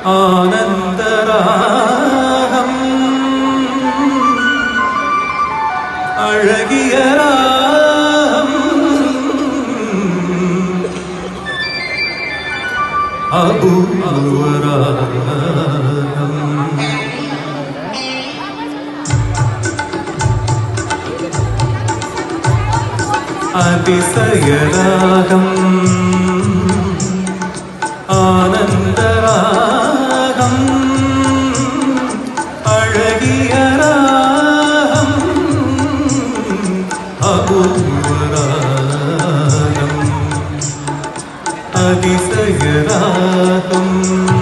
ஆனந்தராகம் அழகிய ராகம் அபூர்வராகம் அதிசயராகம் ஆனந்தராகம் அழகிய ராகம் அபூர்வராகம் அதிசயராகம்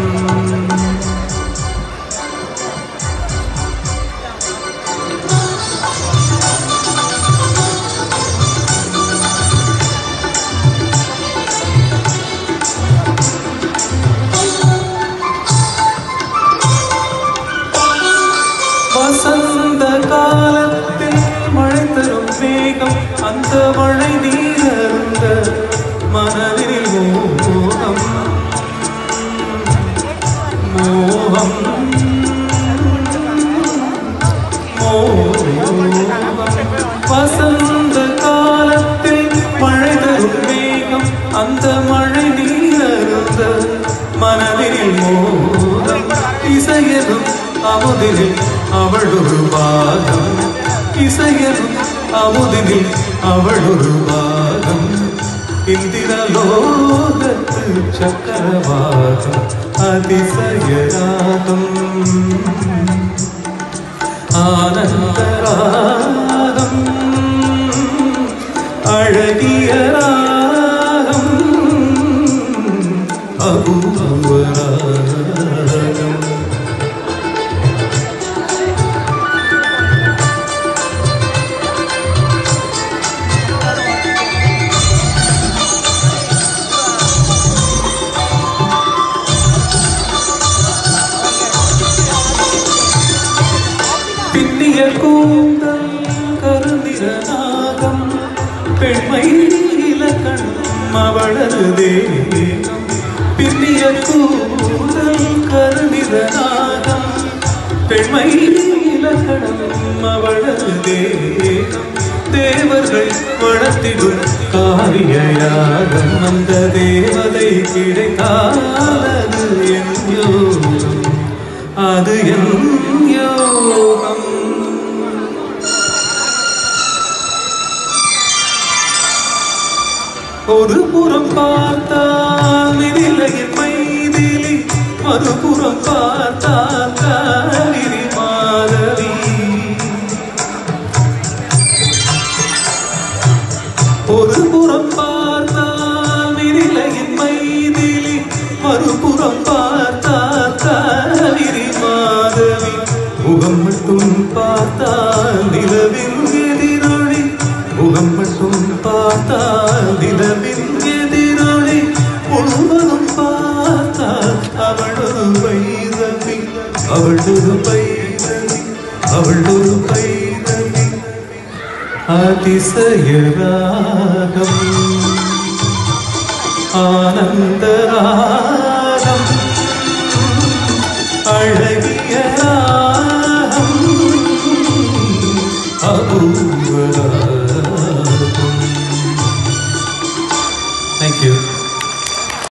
வசந்த காலத்தில் மழை தரும் வேகம் அந்த மழை நீரந்த மனதில் மோகம் மோகம் மோகம் வசந்த காலத்தில் மழை தரும் வேகம் அந்த மழை நீரந்த மனதில் மோகம் இசையதும் அமுதினில் அவள் ஒரு பாகம் இசையதும் அமுதினில் அவள் ஒரு பாகம் இந்திரலோகத்து சக்கரவாகம் அதிசயராகம் ஆனந்தராகம் அழகிய ராகம் அபூர்வராகம் பின்னிய கூந்தல் கருநிற நாகம் பெண்மை இலக்கணம் அவளது தேகம் பின்னிய கூந்தல் கருநிற நாகம் பெண்மை இலக்கணம் அவளது தேகம் தேவர்கள் வளர்த்திடும் காவிய யாகம் அந்த தேவதை கிடைத்தாலது என் யோகம் அது என் யோகம் ஒரு புறம் பார்த்தால் நிலையின் மைதிலி மறுபுறம் பார்த்தால் காவிரி மாதவி ஒரு புறம் பார்த்தால் நிலையின் மைதிலி மறுபுறம் பார்த்தால் காவிரி மாதவி முகம் மட்டும் பார்த்தால் நிலவின் எதிரொளி முகம் மட்டும் பார்த்தால் நிலவின் எதிரொளி முழுவதும் பார்த்தால் அவள் ஒரு பைரவி அவள் ஒரு பைரவி அவள் ஒரு பைரவி அதிசயராகம் ஆனந்தராகம்